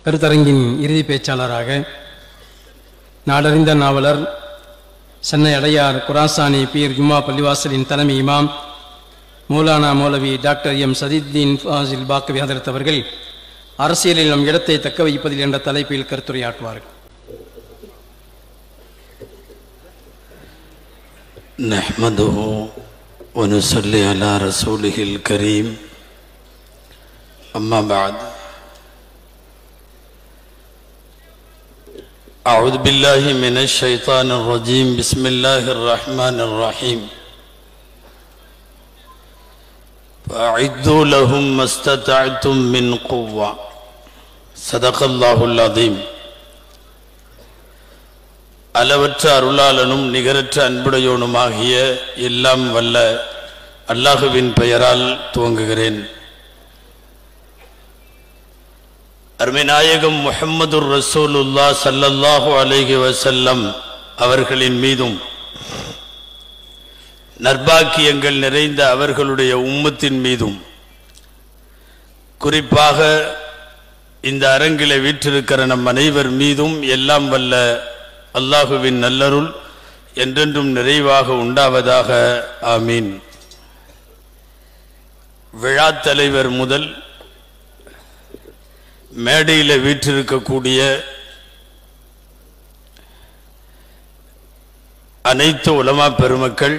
கருத்தரங்கின் இறுதி பேச்சாளராக நாடறிந்த நாவலர் சென்னை அடையார் குராசானி பீர் ஜும்மா பள்ளிவாசலின் தலைமை இமாம் மௌலானா மௌலவி டாக்டர் எம் சதீத்தீன் ஃபாசில் பாக்கவி ஹதரத் அவர்கள் அரசியலில் நம் இடத்தை தக்க வைப்பதில் என்ற தலைப்பில் கருத்துரையாற்றுவார்கள் نحمده ونصلي على رسوله الكريم أما بعد أعوذ بالله من الشيطان الرجيم بسم الله الرحمن الرحيم فأعدوا لهم ما استطعتم من قوة صدق الله العظيم அளவற்ற அருளாளனும் நிகரற்ற அன்புடையோனுமாகிய எல்லாம் வல்ல அல்லாஹுவின் பெயரால் துவங்குகிறேன் அருமைநாயகம் முஹம்மதுர் ரசூலுல்லா சல்லல்லாஹு அலைஹி வசல்லம் அவர்களின் மீதும் நற்பாக்கியங்கள் நிறைந்த அவர்களுடைய உம்மத்தின் மீதும் குறிப்பாக இந்த அரங்கிலே வீற்றிருக்கிற நம் அனைவர் மீதும் எல்லாம் வல்ல அல்லாஹுவின் நல்லருள் என்றென்றும் நிறைவாக உண்டாவதாக ஆமீன் விழா தலைவர் முதல் மேடையில் வீற்றிருக்கக்கூடிய அனைத்து உலமா பெருமக்கள்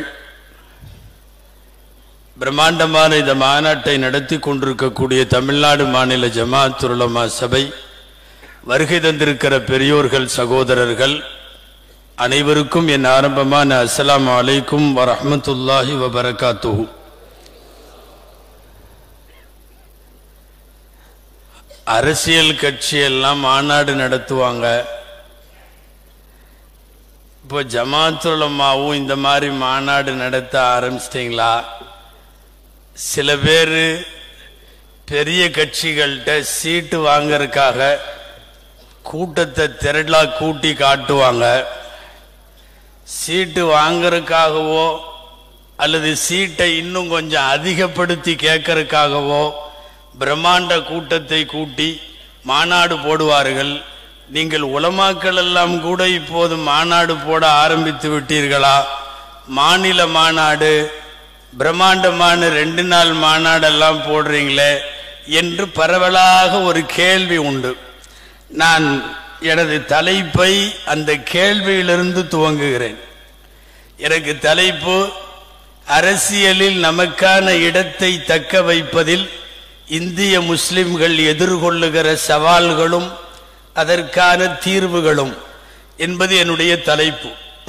பிரம்மாண்டமான இந்த மாநாட்டை நடத்தி கொண்டிருக்கக்கூடிய தமிழ்நாடு மாநில ஜமாத் உலமா சபை வருகை தந்திருக்கிற பெரியோர்கள் சகோதரர்கள் அனைவருக்கும் என் ஆரம்பமான அஸ்ஸலாமு அலைக்கும் வரஹ்மத்துல்லாஹி வபரகாத்துஹு அரசியல் கட்சி எல்லாம் மாநாடு நடத்துவாங்க இப்போ ஜமாத்துலமாவும் இந்த மாதிரி மாநாடு நடத்த ஆரம்பிச்சிட்டிங்களா சில பேர் பெரிய கட்சிகள்கிட்ட சீட்டு வாங்கறதுக்காக கூட்டத்தை திரளா கூட்டி காட்டுவாங்க சீட்டு வாங்கறதுக்காகவோ அல்லது சீட்டை இன்னும் கொஞ்சம் அதிகப்படுத்தி கேட்கறதுக்காகவோ பிரம்மாண்ட கூட்டத்தை கூட்டி மாநாடு போடுவார்கள் நீங்கள் உலமாக்கள் எல்லாம் கூட இப்போது மாநாடு போட ஆரம்பித்து விட்டீர்களா மாநில மாநாடு பிரம்மாண்டமான ரெண்டு நாள் மாநாடெல்லாம் போடுறீங்களே என்று பரவலாக ஒரு கேள்வி உண்டு நான் எனது தலைப்பை அந்த கேள்வியிலிருந்து துவங்குகிறேன் எனக்கு தலைப்பு அரசியலில் நமக்கான இடத்தை தக்க வைப்பதில் இந்திய முஸ்லிம்கள் எதிர்கொள்ளுகிற சவால்களும் அதற்கான தீர்வுகளும் என்பது என்னுடைய தலைப்பு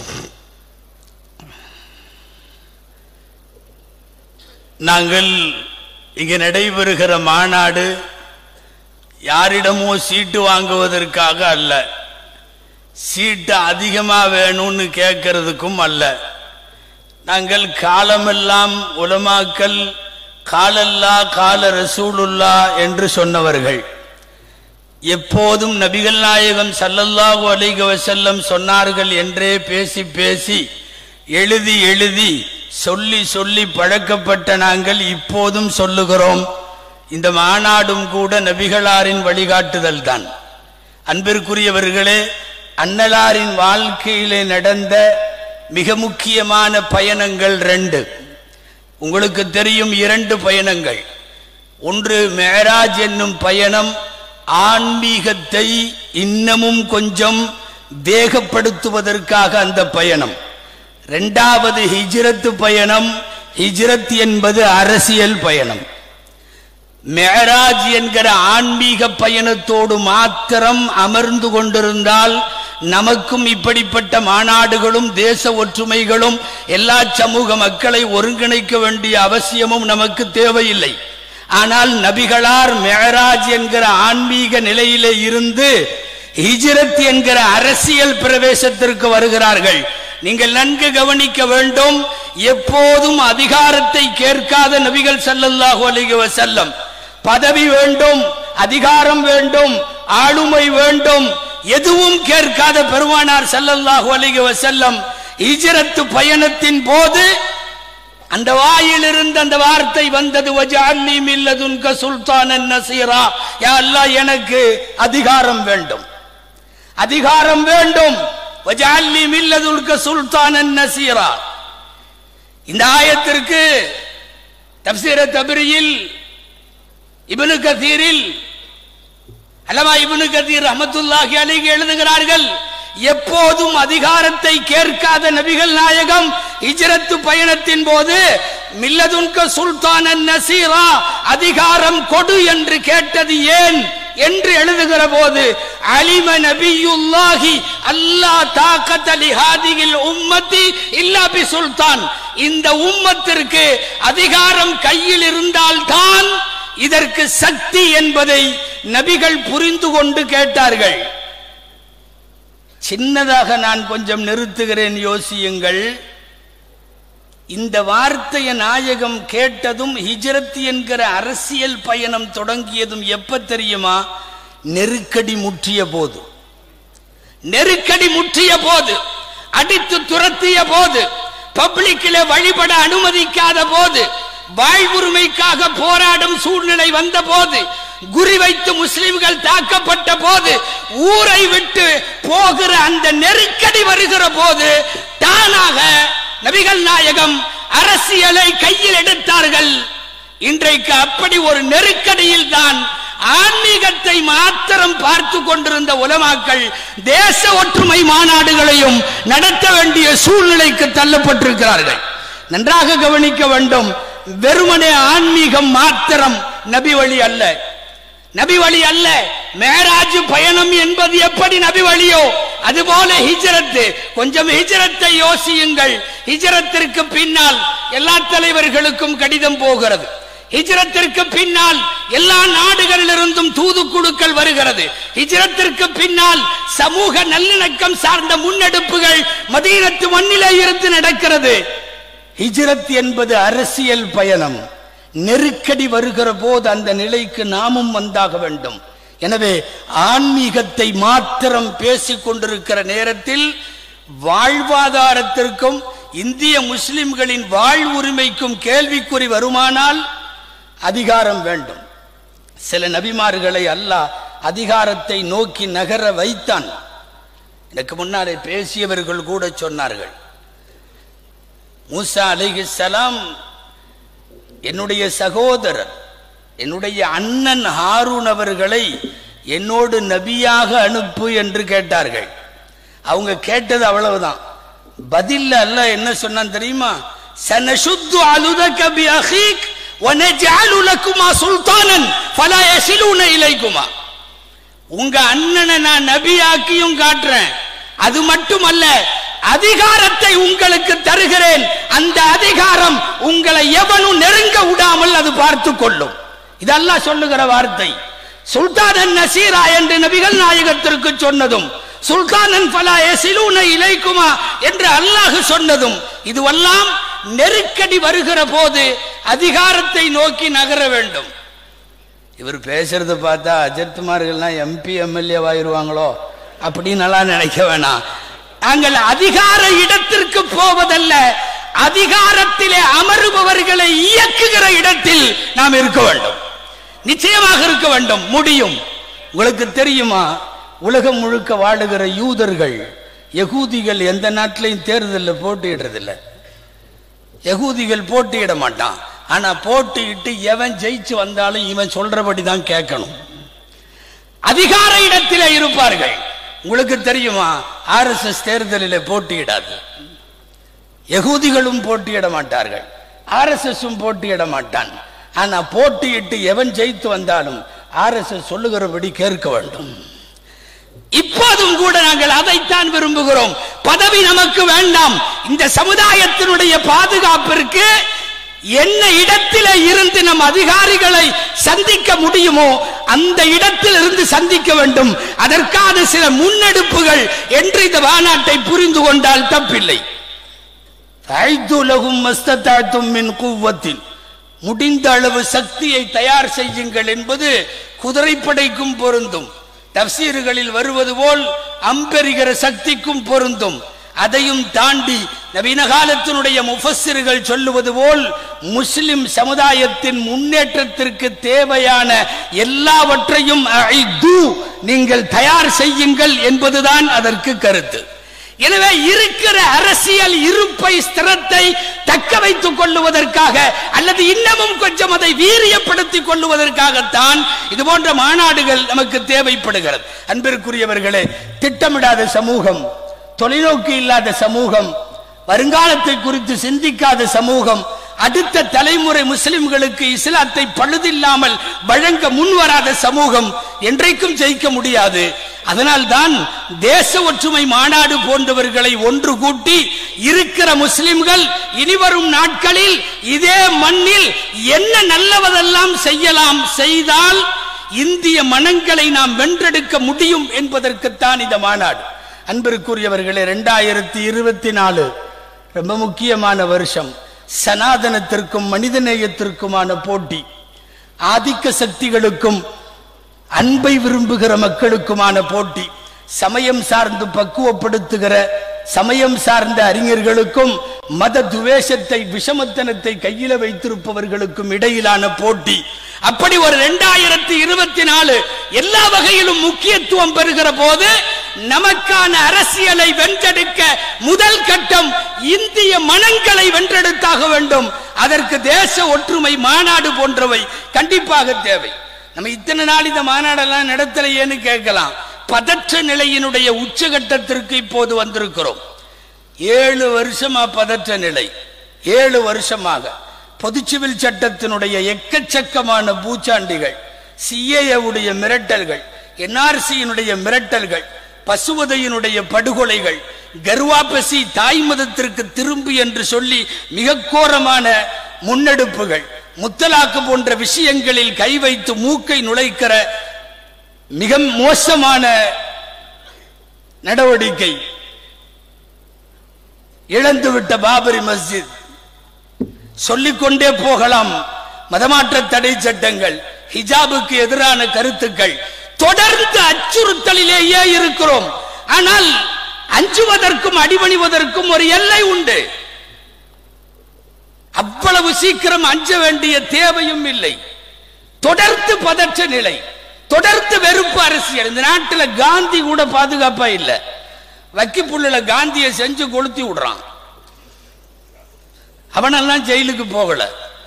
நாங்கள் இங்கு நடைபெறுகிற மாநாடு யாரிடமோ சீட்டு வாங்குவதற்காக அல்ல சீட்டு அதிகமா வேணும்னு கேட்கறதுக்கும் அல்ல நாங்கள் காலமெல்லாம் உலமாக்கல் காலல்லா கால ரசூலுல்லா என்று சொன்னவர்கள் எப்போதும் நபிகள் நாயகம் சல்லல்லாஹு அலைஹி வஸல்லம் சொன்னார்கள் என்றே பேசி பேசி எழுதி எழுதி சொல்லி சொல்லி பழக்கப்பட்ட நாங்கள் இப்போதும் சொல்லுகிறோம் இந்த மாநாடும் கூட நபிகளாரின் வழிகாட்டுதல் தான் அன்பிற்குரியவர்களே அன்னலாரின் வாழ்க்கையிலே நடந்த மிக முக்கியமான பயணங்கள் ரெண்டு உங்களுக்கு தெரியும் இரண்டு பயணங்கள் ஒன்று மேராஜ் என்னும் பயணம் ஆன்மீகத்தை இன்னமும் கொஞ்சம் வேகப்படுத்துவதற்காக அந்த பயணம் இரண்டாவது ஹிஜ்ரத் பயணம் ஹிஜ்ரத் என்பது அரசியல் பயணம் மேராஜ் என்கிற ஆன்மீக பயணத்தோடு மாத்திரம் அமர்ந்து கொண்டிருந்தால் நமக்கும் இப்படிப்பட்ட மாநாடுகளும் தேச ஒற்றுமைகளும் எல்லா சமூக மக்களை ஒருங்கிணைக்க வேண்டிய அவசியமும் நமக்கு தேவையில்லை ஆனால் நபிகளார் மேராஜ் என்கிற ஆன்மீக நிலையிலே இருந்து ஹிஜ்ரத் என்கிற அரசியல் பிரவேசத்திற்கு வருகிறார்கள் நீங்கள் நன்கு கவனிக்க வேண்டும் எப்போதும் அதிகாரத்தை கேட்காத நபிகள் ஸல்லல்லாஹு அலைஹி வஸல்லம் பதவி வேண்டும் அதிகாரம் வேண்டும் ஆளுமை வேண்டும் எதுவும் கேட்காத பெருமானார் ஸல்லல்லாஹு அலைஹி வஸல்லம் ஹிஜ்ரத் பயணத்தின் போது அந்த வாயிலிருந்து அந்த வார்த்தை வந்தது வஜஅல்லி மில்லதுன்க சுல்தானன் நசீரா யா அல்லாஹ் எனக்கு அதிகாரம் வேண்டும் அதிகாரம் வேண்டும் வஜஅல்லி மில்லதுன்க சுல்தானன் நசீரா இந்த ஆயத்திற்கு தப்சீர தபிரியில் இப்னு கதீரில் அல்லமா இப்னு கதீர் ரஹ்மத்துல்லாஹி அலைஹி எழுதுகிறார்கள் எப்போதும் அதிகாரத்தை கேட்காத நபிகள் நாயகம் ஹிஜ்ரத்து பயணத்தின் போது மில்லதுன்க சுல்தான் நசீரா அதிகாரம் கொடு என்று கேட்டது ஏன் என்று எழுதுகிற போது அலிம நபியுல்லாஹி அல்லாஹ் தாக்கத் லிஹாதிகில் உம்மத்தி இல்லா பி சுல்தான் இந்த உம்மத்திற்கு அதிகாரம் கையில் இருந்தால்தான் இதற்கு சக்தி என்பதை நபிகள் புரிந்து கொண்டு கேட்டார்கள் சின்னதாக நான் கொஞ்சம் நிறுத்துகிறேன் யோசியுங்கள் இந்த வார்த்தையை நாயகம் கேட்டதும் ஹிஜ்ரத் என்கிற அரசியல் பயணம் தொடங்கியதும் எப்ப தெரியுமா நெருக்கடி முற்றிய போது நெருக்கடி முற்றிய போது அடித்து துரத்திய போது பப்ளிக்கிலே வழிபட அனுமதிக்காத போது வாழ்வுரிமைக்காக போராடும் சூழ்நிலை வந்த போது குறி வைத்து முஸ்லிம்கள் தாக்கப்பட்ட போது ஊரை விட்டு போகிற அந்த நெருக்கடி வருகிற போது தானாக நபிகள் நாயகம் அரசியலை கையில் எடுத்தார்கள் இன்றைக்கு அப்படி ஒரு நெருக்கடியில் தான் ஆன்மீகத்தை மாத்திரம் பார்த்து கொண்டிருந்த உலமாக்கள் தேச ஒற்றுமை மாநாடுகளையும் நடத்த வேண்டிய சூழ்நிலைக்கு தள்ளப்பட்டிருக்கிறார்கள் நன்றாக கவனிக்க வேண்டும் வெறுமனே ஆன்மீகம் மாத்திரம் நபி வழி அல்ல நபி வழி அல்ல மேராஜ் பயணம் என்பது எப்படி நபி வழியோ அதுபோல ஹிஜரத்து கொஞ்சம் ஹிஜரத்தை யோசியுங்கள் ஹிஜரத்திற்கு பின்னால் எல்லா தலைவர்களுக்கும் கடிதம் போகிறது ஹிஜரத்திற்கு பின்னால் எல்லா நாடுகளிலிருந்தும் தூதுக்குழுக்கள் வருகிறது ஹிஜரத்திற்கு பின்னால் சமூக நல்லிணக்கம் சார்ந்த முன்னெடுப்புகள் மதீனத்து மண்ணிலே இருந்து நடக்கிறது ஹிஜ்ரத் என்பது அரசியல் பயணம் நெருக்கடி வருகிற போது அந்த நிலைக்கு நாமும் வந்தாக வேண்டும் எனவே ஆன்மீகத்தை மாத்திரம் பேசிக் கொண்டிருக்கிற நேரத்தில் வாழ்வாதாரத்திற்கும் இந்திய முஸ்லிம்களின் வாழ்வுரிமைக்கும் கேள்விக்குறி வருமானால் அதிகாரம் வேண்டும் சில நபிமார்களை அல்லாஹ் அதிகாரத்தை நோக்கி நகர வைத்தான் எனக்கு முன்னாலே பேசியவர்கள் கூட சொன்னார்கள் மூசா அலிஹிஸ்ஸலாம் என்னுடைய சகோதரர் என்னுடைய அண்ணன் ஹாரூன் அவர்களை என்னோடு நபியாக அனுப்பு என்று கேட்டார்கள் அவங்க கேட்டது அவ்வளவுதான் பதில்ல அல்லாஹ் என்ன சொன்னான் தெரியுமா சனசுத்து அலுதக பி அஹீக் வனஜஅலு லக்குமா சுல்தானன் ஃபலா யஸிலூன இலைக்குமா உங்க அண்ணனை நான் நபியாக்கியும் காட்டுறேன் அது மட்டுமல்ல அதிகாரத்தை உங்களுக்கு தருகிறேன் அந்த அதிகாரம் உங்களை எவனும் நெருங்க விடாமல் அது பார்த்து கொள்ளும் இதெல்லாம் சொல்லுகிற வார்த்தை சுல்தானன் நசீரா என்று நபிகள் நாயகத்திற்கு சொன்னதும் சுல்தானன் பலா எசிலூன இலைக்குமா என்று அல்லாஹ் சொன்னதும் இதுவெல்லாம் நெருக்கடி வருகிற போது அதிகாரத்தை நோக்கி நகர வேண்டும் இவர் பேசுறத பார்த்தா அஜித்குமார்கள்லாம் எம்பி எம்எல்ஏ ஆயிருவாங்களோ அப்படின்னு எல்லாம் நினைக்க வேணாம் நாங்கள் அதிகார இடத்திற்கு போவதல்ல அதிகாரத்திலே அமருபவர்களை இயக்குகிற இடத்தில் நாம் இருக்க வேண்டும் நிச்சயமாக இருக்க வேண்டும் முடியும் உங்களுக்கு தெரியுமா உலகம் முழுக்க வாழுகிற யூதர்கள் யகூதிகள் எந்த நாட்டிலையும் தேர்தலில் போட்டியிடுறதில்லை யகூதிகள் போட்டியிட மாட்டான் ஆனா போட்டியிட்டு எவன் ஜெயிச்சு வந்தாலும் இவன் சொல்றபடி தான் கேட்கணும் அதிகார இடத்திலே இருப்பார்கள் உங்களுக்கு தெரியுமா ஆர்எஸ்எஸ் தேர்தலில் போட்டியிடாது யகூதிகளும் போட்டியிட மாட்டார்கள் ஆர்எஸ்எஸும் போட்டியிட மாட்டான் ஆனா போட்டியிட்டு எவன் ஜெயித்து வந்தாலும் ஆர்எஸ்எஸ் சொல்லுகிறபடி கேட்க வேண்டும் இப்போதும் கூட நாங்கள் அதைத்தான் விரும்புகிறோம் பதவி நமக்கு வேண்டாம் இந்த சமுதாயத்தினுடைய பாதுகாப்பிற்கு என்ன இடத்தில இருந்து நம் அதிகாரிகளை சந்திக்க முடியுமோ அந்த இடத்தில் இருந்து சந்திக்க வேண்டும் அதற்கான சில முன்னெடுப்புகள் என்று இந்த மாநாட்டை புரிந்து கொண்டால் தப்பில்லை ஐதுலகும் மஸ்தத்தாழ்த்தும் மின் குவத்தின் முடிந்த அளவு சக்தியை தயார் செய்யுங்கள் என்பது குதிரைப்படைக்கும் பொருந்தும் தப்சீறுகளில் வருவது போல் அம்பெறுகிற சக்திக்கும் பொருந்தும் அதையும் தாண்டி நவீன காலத்தினுடைய முஃபஸ்ஸிர்கள் சொல்லுவது போல் முஸ்லிம் சமுதாயத்தின் முன்னேற்றத்திற்கு தேவையான எல்லாவற்றையும் அஇது, நீங்கள் தயார் செய்யுங்கள் என்பதுதான் அதற்கு கருத்து எனவே இருக்கிற அரசியல் இருப்பை ஸ்திரத்தை தக்க வைத்துக் கொள்ளுவதற்காக அல்லது இன்னமும் கொஞ்சம் அதை வீரியப்படுத்திக் கொள்ளுவதற்காகத்தான் இது போன்ற மாநாடுகள் நமக்கு தேவைப்படுகிறது அன்பிற்குரியவர்களே திட்டமிடாத சமூகம் தொலைநோக்கு இல்லாத சமூகம் வருங்காலத்தை குறித்து சிந்திக்காத சமூகம் அடுத்த தலைமுறை முஸ்லிம்களுக்கு இஸ்லாத்தை பழுதில்லாமல் வழங்க முன்வராத சமூகம் என்றைக்கும் ஜெயிக்க முடியாது அதனால்தான் தேச ஒற்றுமை மாநாடு போன்றவர்களை ஒன்று கூட்டி இருக்கிற முஸ்லிம்கள் இனிவரும் நாட்களில் இதே மண்ணில் என்ன நல்லவதெல்லாம் செய்யலாம் செய்தால் இந்திய மனங்களை நாம் வென்றெடுக்க முடியும் என்பதற்குத்தான் இந்த மாநாடு அன்பிற்குரியவர்களே இரண்டாயிரத்தி இருபத்தி நாலு ரொம்ப முக்கியமான வருஷம் சனாதனத்திற்கும் மனிதநேயத்திற்குமான போட்டி ஆதிக்க சக்திகளுக்கும் அன்பை விரும்புகிற மக்களுக்குமான போட்டி சமயம் சார்ந்து பக்குவப்படுத்துகிற சமயம் சார்ந்த அறிஞர்களுக்கும் மத துவேஷத்தை விஷமத்தனத்தை கையில வைத்திருப்பவர்களுக்கும் இடையிலான போட்டி அப்படி ஒரு இரண்டாயிரத்தி இருபத்தி நாலு எல்லா வகையிலும் முக்கியத்துவம் பெறுகிற போது நமக்கான அரசியலை வென்றெடுக்க முதல் கட்டம் இந்திய மனங்களை வென்றெடுத்தாக வேண்டும் அதற்கு தேச ஒற்றுமை மாநாடு போன்றவை கண்டிப்பாக தேவை நம்ம இத்தனை நாள் இந்த மாநாடெல்லாம் நடத்தலையேன்னு கேட்கலாம் பதற்ற நிலையினுடைய உச்சகட்டத்திற்கு இப்போது வந்திருக்கிறோம் ஏழு வருஷமா பதற்ற நிலை ஏழு வருஷமாக பொதுச்சிவில் சட்டத்தினுடைய எக்கச்சக்கமான பூச்சாண்டிகள் சிஏவுடைய மிரட்டல்கள் என்ஆர்சியினுடைய மிரட்டல்கள் பசுவதையினுடைய படுகொலைகள் கர்வாபசி தாய் மதத்திற்கு திரும்பு என்று சொல்லி மிக கோரமான முன்னெடுப்புகள் முத்தலாக்கு போன்ற விஷயங்களில் கை வைத்து மூக்கை நுழைக்கிற மிக மோசமான நடவடிக்கை இழந்துவிட்ட பாபரி மஸ்ஜித் சொல்லிக்கொண்டே போகலாம் மதமாற்ற தடை சட்டங்கள் ஹிஜாபுக்கு எதிரான கருத்துக்கள் தொடர்ந்து அச்சுறுத்தலிலேயே இருக்கிறோம் ஆனால் அஞ்சுவதற்கும் அடிபணிவதற்கும் ஒரு எல்லை உண்டு அவ்வளவு சீக்கிரம் அஞ்ச வேண்டிய தேவையும் இல்லை தொடர்ந்து பதற்ற நிலை தொடர்ந்து வெறுப்பு அரசியல் இந்த நாட்டில் காந்தி கூட பாதுகாப்பா இல்ல வக்கிப்புள்ள காந்தியை செஞ்சு கொளுத்தி விடுறான் அவனெல்லாம் ஜெயிலுக்கு போகல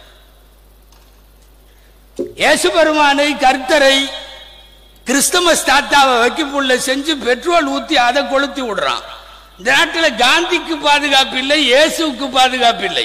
இயேசு பெருமானை கர்த்தரை கிறிஸ்தமஸ் தாத்தாவை வைக்கப்புள்ள செஞ்சு பெட்ரோல் ஊத்தி அதை கொளுத்தி விடுறான் இந்த நாட்டில் காந்திக்கு பாதுகாப்பு இல்லை இயேசுவுக்கு பாதுகாப்பு இல்லை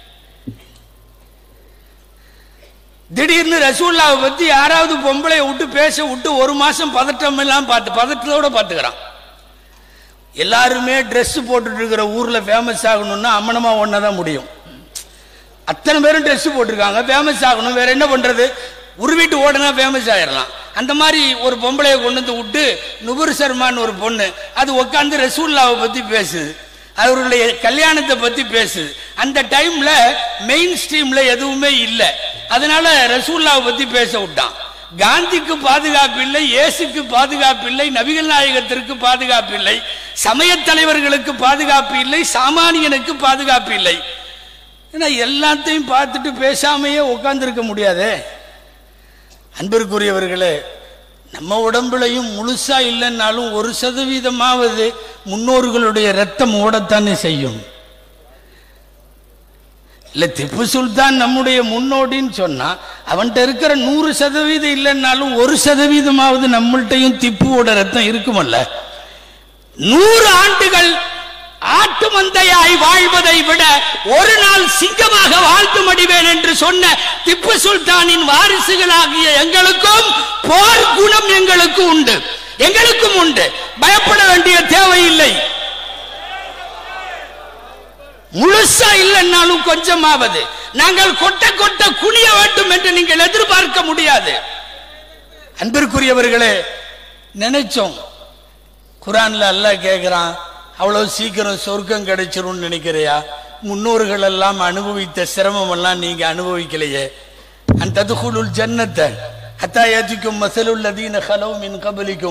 திடீர்னு ரசூல்லாவை பத்தி யாராவது பொம்பளைய விட்டு பேச விட்டு ஒரு மாசம் பதட்டம் எல்லாம் பார்த்து பதட்டத்தோட பார்த்துக்கிறான் எல்லாருமே Dress போட்டுட்டு இருக்கிற ஊர்ல ஃபேமஸ் ஆகணும்னா அம்மனமா ஒன்னதான் முடியும் அத்தனை பேரும் Dress போட்டிருக்காங்க ஃபேமஸ் ஆகணும் வேற என்ன பண்றது உருவிட்டு ஓடுனா ஃபேமஸ் ஆயிடலாம் அந்த மாதிரி ஒரு பொம்பளைய கொண்டு வந்து விட்டு நுபுர் சர்மான்னு ஒரு பொண்ணு அது உட்காந்து ரசூல்லாவை பத்தி பேசுது அவர்களுடைய கல்யாணத்தை பத்தி பேசுது அந்த டைம்ல மெயின் ஸ்ட்ரீம்ல எதுவுமே இல்லை அதனால ரசூல்லாவை பத்தி பேச விட்டான் காந்திக்கு பாதுகாப்பு இல்லை இயேசுக்கு பாதுகாப்பு இல்லை நபிகள் நாயகத்திற்கு பாதுகாப்பு இல்லை சமய தலைவர்களுக்கு பாதுகாப்பு இல்லை சாமானியனுக்கு பாதுகாப்பு இல்லை ஏன்னா எல்லாத்தையும் பார்த்துட்டு பேசாமையே உட்கார்ந்திருக்க முடியாதே அன்பிற்குரியவர்களே நம்ம உடம்புலையும் முழுசா இல்லைன்னாலும் ஒரு சதவீதமாவது முன்னோர்களுடைய ரத்தம் ஓடத்தானே செய்யும் இல்ல திப்பு சுல்தான் நம்முடைய முன்னோடின்னு சொன்னா அவன்கிட்ட இருக்கிற நூறு சதவீதம் இல்லைன்னாலும் ஒரு சதவீதமாவது நம்மள்ட்டையும் திப்புவோட ரத்தம் இருக்குமல்ல நூறு ஆண்டுகள் ஆட்டு மந்தையாய் வாழ்வதை விட ஒரு நாள் சிங்கமாக வாழ்த்து மடிவேன் என்று சொன்ன திப்பு சுல்தானின் வாரிசுகளாகிய எங்களுக்கும் போர் குணம் எங்களுக்கு உண்டு எங்களுக்கும் உண்டு பயப்பட வேண்டிய தேவையில்லை முழுசா இல்லைன்னாலும் கொஞ்சமாவது நாங்கள் கொட்ட கொட்ட குனிய வேண்டும் என்று நீங்கள் எதிர்பார்க்க முடியாது அன்பிற்குரியவர்களே நினைச்சோம் குரான்ல அல்லாஹ் கேட்கிறான் அவ்வளவு சீக்கிரம் சொர்க்கம் கிடைச்சிரும்னு நினைக்கிறியா முன்னோர்கள் எல்லாம் அனுபவித்த சிரமம் எல்லாம் நீங்க அனுபவிக்கலையே அந்த ததுகுலுல் ஜன்னத்தை ஹத்தா ஏத்திக்கும் மசலுல் லதீன ஹலவு மின் கபலிக்கும்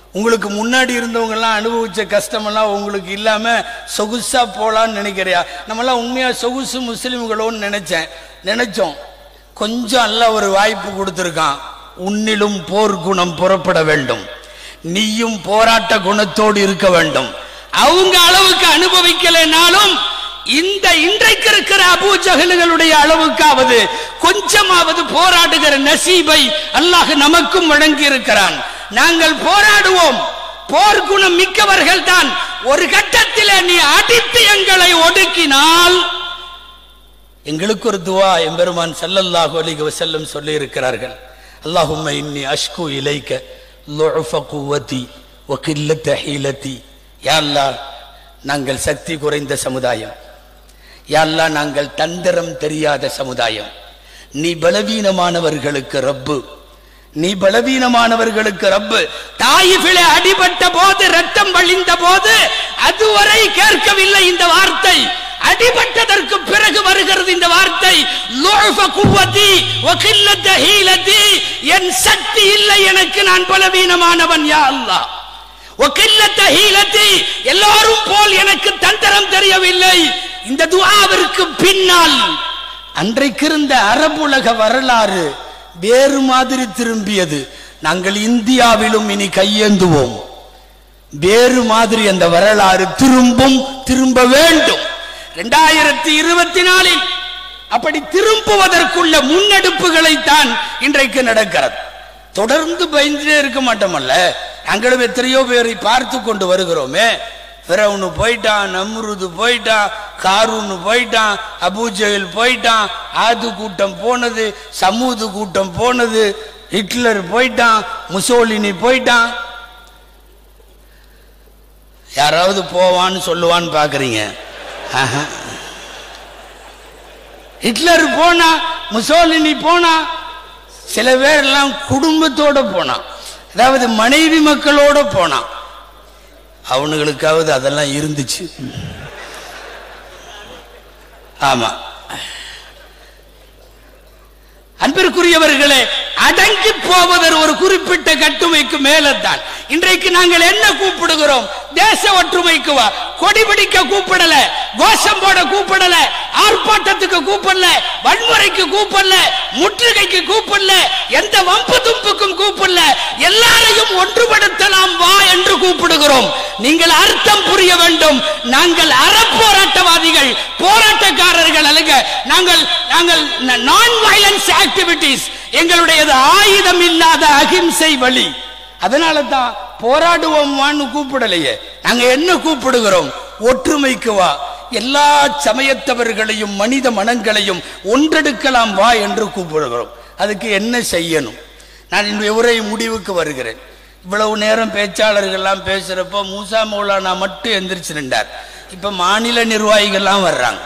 உங்களுக்கு முன்னாடி இருந்தவங்க எல்லாம் அனுபவிச்ச கஷ்டமெல்லாம் உங்களுக்கு இல்லாம சொகுசா போலான்னு நினைக்கிறியா நம்மலாம் உண்மையா சொகுசு முஸ்லிம்களோன்னு நினைச்சேன் நினைச்சோம் கொஞ்சம் அல்ல ஒரு வாய்ப்பு கொடுத்துருக்கான் உன்னிலும் போர் குணம் புறப்பட வேண்டும் நீயும் போராட்ட குணத்தோடு இருக்க வேண்டும் அவங்க அளவுக்கு அனுபவிக்கலைனாலும் இந்த இன்றைக்கு இருக்கிற அபூ ஜஹலுகளுடைய அளவுக்காவது கொஞ்சமாவது போராடுகிற நசீபை அல்லாஹ் நமக்கும் வழங்கி இருக்கிறான் நாங்கள் போராடுவோம் போர் குணம் மிக்கவர்கள் தான் ஒரு கட்டத்தில் நீ அடித்து எங்களை ஒடுக்கினால் எங்களுக்கு ஒரு துவா எம்பெருமான் ஸல்லல்லாஹு அலைஹி வஸல்லம் சொல்லி இருக்கிறார்கள் அல்லாஹும்ம இன்னி அஷ்கு இலைக்க லுஃப குவதி வ கில்லத ஹீலதி யா அல்லாஹ் நாங்கள் சக்தி குறைந்த சமுதாயம் யா அல்லாஹ் நாங்கள் தந்திரம் தெரியாத சமுதாயம் நீ பலவீனமானவர்களுக்கு ரப்பு நீ பலவீனமானவர்களுக்கு ரப்பு தாயிஃபிலே அடிபட்ட போது ரத்தம் வழிந்த போது அதுவரை கேட்கவில்லை இந்த வார்த்தை அடிபட்டதற்கு பிறகு வருகிறது இந்த வார்த்தை லுஃப குவதி வ கில்லத ஹீலதி என் சக்தி இல்லை எனக்கு நான் பலவீனமானவன் யா அல்லாஹ் ஒக்கில்லத்த ஹீலத்தி எல்லாரும் போல் எனக்கு தந்திரம் தெரியவில்லை இந்த துஆவிற்கு பின்னால் அன்றைக்கு இருந்த அரபுலக வரலாறு வேறு மாதிரி திரும்பியது நாங்கள் இந்தியாவிலும் இனி கையேந்துவோம் வேறு மாதிரி அந்த வரலாறு திரும்பும் திரும்ப வேண்டும் இரண்டாயிரத்தி இருபத்தி நாலில் அப்படி திரும்புவதற்குள்ள முன்னெடுப்புகளை தான் இன்றைக்கு நடக்கிறது தொடர்ந்து பயந்துட்டே இருக்க மாட்டோமல்ல நாங்களும் எத்தனையோ பேரை பார்த்து கொண்டு வருகிறோமே பிறவுன்னு போயிட்டான் நம்ருது போயிட்டான் காரூன்னு போயிட்டான் அபூஜெயில் போயிட்டான் ஆது கூட்டம் போனது சமூது கூட்டம் போனது ஹிட்லர் போயிட்டான் முசோலினி போயிட்டான் யாராவது போவான்னு சொல்லுவான்னு பாக்குறீங்க ஆஹா. ஹிட்லர் போனா முசோலினி போனா சில பேர் எல்லாம் குடும்பத்தோட போனான் அதாவது மனைவி மக்களோட போனான் அவனுங்களுக்காவது அதெல்லாம் இருந்துச்சு ஆமா அன்பிற்குரியவர்களே அடங்கி போவதர் ஒரு குறிப்பிட்ட கட்டுமைக்கு மேலத்தான் இன்றைக்கு நாங்கள் என்ன கூப்பிடுகிறோம் தேச ஒற்றுமைக்கு வா கொடி பிடிக்க கூப்பிடல கோஷம் போட கூப்பிடல ஆர்ப்பாட்டத்துக்கு கூப்பிடல வன்முறைக்கு கூப்பிடல முற்றுகைக்கு கூப்பிடல எந்த வம்பு தும்புக்கும் கூப்பிடல எல்லாரையும் ஒன்றுபடுத்தலாம் வா என்று கூப்பிடுகிறோம் நீங்கள் அர்த்தம் புரிய வேண்டும் நாங்கள் அறப்போராட்டவாதிகள் போராட்டக்காரர்கள் அல்லங்க நாங்கள் நாங்கள் நான் வயலன்ஸ் ஆக்டிவிட்டிஸ் எங்களுடையது ஆயுதம் இல்லாத அகிம்சை வழி அதனால தான் போராடுவோம்வான்னு கூப்பிடலையே நாங்க என்ன கூப்பிடுகிறோம் ஒற்றுமைக்கு வா எல்லா சமயத்தவர்களையும் மனித மனங்களையும் ஒன்றெடுக்கலாம் வா என்று கூப்பிடுகிறோம் அதுக்கு என்ன செய்யணும் நான் என்னுடைய உரை முடிவுக்கு வருகிறேன் இவ்வளவு நேரம் பேச்சாளர்கள்லாம் பேசுறப்போ மூசா மௌலானா மட்டும் எந்திரிச்சு நின்றார் இப்ப மாநில நிர்வாகிகள்லாம் வர்றாங்க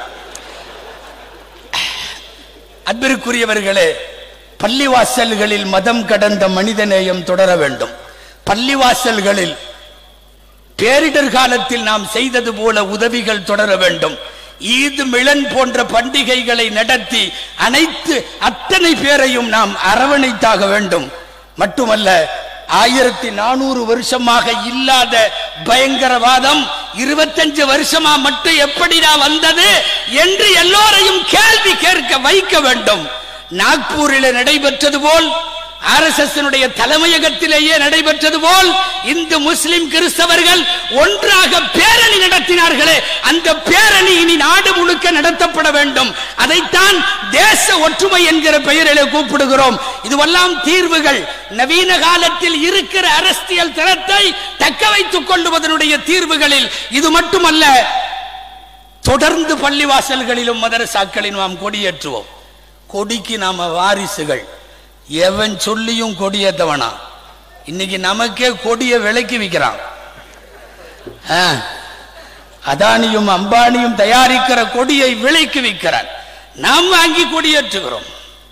அன்பிற்குரியவர்களே பள்ளிவாசல்களில் மதம் கடந்த மனிதநேயம் தொடர வேண்டும் பள்ளிவாசல்களில் பேரிடர் காலத்தில் நாம் செய்தது போல உதவிகள் தொடர வேண்டும் ஈது மிளன் போன்ற பண்டிகைகளை நடத்தி அனைத்து அத்தனை பேரையும் நாம் அரவணைத்தாக வேண்டும் மட்டுமல்ல ஆயிரத்தி நானூறு வருஷமாக இல்லாத பயங்கரவாதம் இருபத்தஞ்சு வருஷமா மட்டும் எப்படிடா வந்தது என்று எல்லோரையும் கேள்வி கேட்க வைக்க வேண்டும் நாக்பூரில் நடைபெற்றது போல் ஆர்எஸ்எஸ் தலைமையகத்திலேயே நடைபெற்றது போல் இந்து முஸ்லிம் கிறிஸ்தவர்கள் ஒன்றாக பேரணி நடத்தினார்களே அந்த பேரணி இனி நாடு முழுக்க நடத்தப்பட வேண்டும் அதைத்தான் தேச ஒற்றுமை என்கிற பெயரிலே கூப்பிடுகிறோம் இதுவெல்லாம் தீர்வுகள் நவீன காலத்தில் இருக்கிற அரசியல் தரத்தை தக்க வைத்துக் கொள்வதனுடைய தீர்வுகளில் இது மட்டுமல்ல தொடர்ந்து பள்ளிவாசல்களிலும் மதரசாக்களிலும் நாம் கொடியேற்றுவோம் கொடிக்கு நாம வாரிசுகள் எவன் சொல்லியும் கொடியேத்தவனா இன்னைக்கு நமக்கே கொடிய விலைக்கு விற்கிறான் ஆ, அதானியும் அம்பானியும் தயாரிக்கிற கொடியை விலைக்கு விற்கிறான் நாம் வாங்கி கொடியேற்றுகிறோம்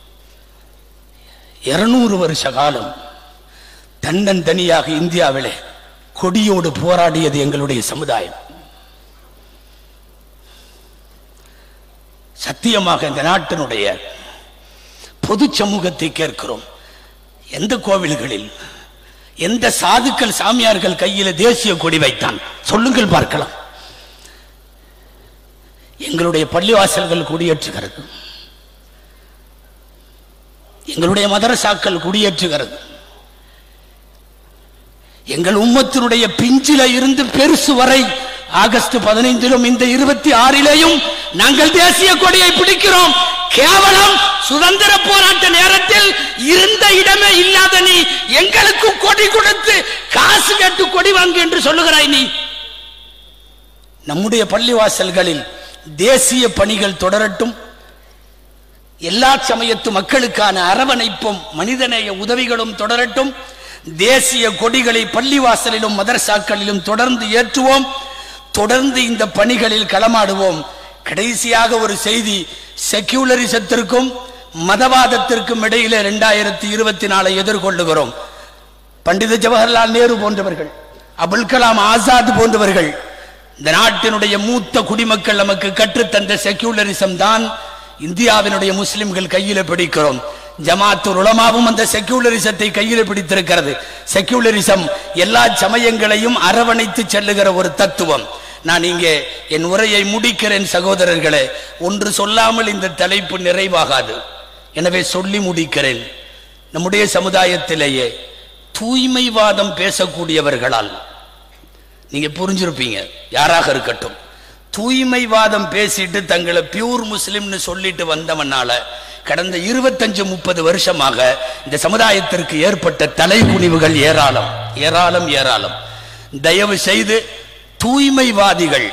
இருநூறு வருஷ காலம் தன்னன் தனியாக இந்தியாவிலே கொடியோடு போராடியது எங்களுடைய சமுதாயம் சத்தியமாக இந்த நாட்டினுடைய பொது சமூகத்தை கேட்கிறோம் எந்த கோவில்களில் எந்த சாதுக்கள் சாமியார்கள் கையில தேசிய கொடி வைத்தான் சொல்லுங்கள் பார்க்கலாம் எங்களுடைய பள்ளிவாசல்கள் குடியேற்றுகிறது எங்களுடைய மதரசாக்கள் குடியேற்றுகிறது எங்கள் உம்மத்தினுடைய பிஞ்சில இருந்து பெருசு வரை ஆகஸ்ட் பதினைந்திலும் இந்த இருபத்தி ஆறிலேயும் நாங்கள் தேசிய கொடியை பிடிக்கிறோம் கேவலம் சுதந்திர போராட்ட நேரத்தில் இருந்த இடமே இல்லாத நீ எங்களுக்கு கொடி கொடுத்து காசு கேட்டு கொடி வாங்கு என்று சொல்லுகிறாய் நீ நம்முடைய பள்ளிவாசல்களில் தேசிய பணிகள் தொடரட்டும் எல்லா சமயத்து மக்களுக்கான அரவணைப்பும் மனிதநேய உதவிகளும் தொடரட்டும் தேசிய கொடிகளை பள்ளிவாசலிலும் மதரசாக்களிலும் தொடர்ந்து ஏற்றுவோம் தொடர்ந்து இந்த பணிகளில் களமாடுவோம் கடைசியாக ஒரு செய்தி செக்யூலரிசத்திற்கும் மதவாதத்திற்கும் இடையிலே இரண்டாயிரத்தி இருபத்தி நாலை எதிர்கொள்ளுகிறோம் பண்டித ஜவஹர்லால் நேரு போன்றவர்கள் அபுல் கலாம் ஆசாத் போன்றவர்கள் இந்த நாட்டினுடைய மூத்த குடிமக்கள் நமக்கு கற்றுத்தந்த செக்யூலரிசம் தான் இந்தியாவினுடைய முஸ்லிம்கள் கையில பிடிக்கிறோம் ஜமாத்து உலமாவும் அந்த செக்யூலரிசத்தை கையில பிடித்திருக்கிறது செக்யூலரிசம் எல்லா சமயங்களையும் அரவணைத்து செல்லுகிற ஒரு தத்துவம் நான் இங்கே என் உரையை முடிக்கிறேன் சகோதரர்களே ஒன்று சொல்லாமல் இந்த தலைப்பு நிறைவாகாது எனவே சொல்லி முடிக்கிறேன் நம்முடைய சமுதாயத்திலேயே தூய்மைவாதம் பேசக்கூடியவர்களால் நீங்க புரிஞ்சிருப்பீங்க யாராக இருக்கட்டும் தூய்மைவாதம் பேசிட்டு தங்களை பியூர் முஸ்லிம்னு சொல்லிட்டு வந்தவனால கடந்த இருபத்தஞ்சு முப்பது வருஷமாக இந்த சமுதாயத்திற்கு ஏற்பட்ட தலைக்குனிவுகள் ஏராளம் ஏராளம் ஏராளம் தயவு செய்து தூய்மைவாதிகள்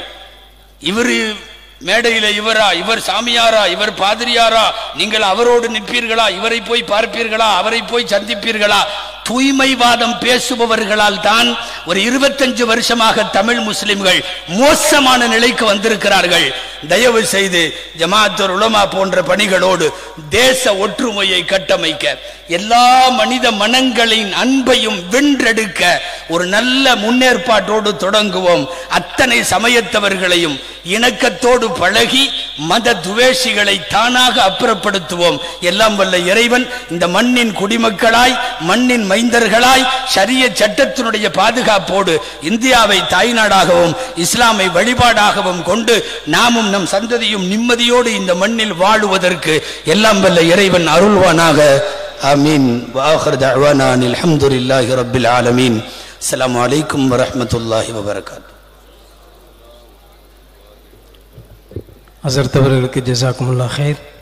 இவர் மேடையில இவரா இவர் சாமியாரா இவர் பாதிரியாரா நீங்கள் அவரோடு நிற்பீர்களா இவரை போய் பார்ப்பீர்களா அவரை போய் சந்திப்பீர்களா தூய்மைவாதம் பேசுபவர்களால் தான் ஒரு இருபத்தஞ்சு வருஷமாக தமிழ் முஸ்லிம்கள் மோசமான நிலைக்கு வந்திருக்கிறார்கள் தயவு செய்து ஜமாத்துர் உலமா போன்ற பணிகளோடு தேச ஒற்றுமையை கட்டமைக்க எல்லா மனித மனங்களின் அன்பையும் வென்றெடுக்க ஒரு நல்ல முன்னேற்பாட்டோடு தொடங்குவோம் அத்தனை சமயத்தவர்களையும் இணக்கத்தோடு பழகி மத துவேஷிகளை தானாக அப்புறப்படுத்துவோம் எல்லாம் வல்ல இறைவன் இந்த மண்ணின் குடிமக்களாய் மண்ணின் மைந்தர்களாய் ஷரிய சட்டத்தினுடைய பாதுகாப்போடு இந்தியாவை தாய்நாடாகவும் இஸ்லாமை வழிபாடாகவும் கொண்டு நாமும் நம் சந்ததியும் நிம்மதியோடு இந்த மண்ணில் வாழுவதற்கு எல்லாம் வல்ல இறைவன் அருள்வானாக ஆமீன் வாஹர் தஅவானா அல்ஹம்துலில்லாஹி ரப்பில் ஆலமீன் அஸ்ஸலாமு அலைக்கும் வரஹ்மத்துல்லாஹி வபரகாத்துஹு அசர்த்தவர்களுக்கு ஜசாக்குமுல்லா ஹைர்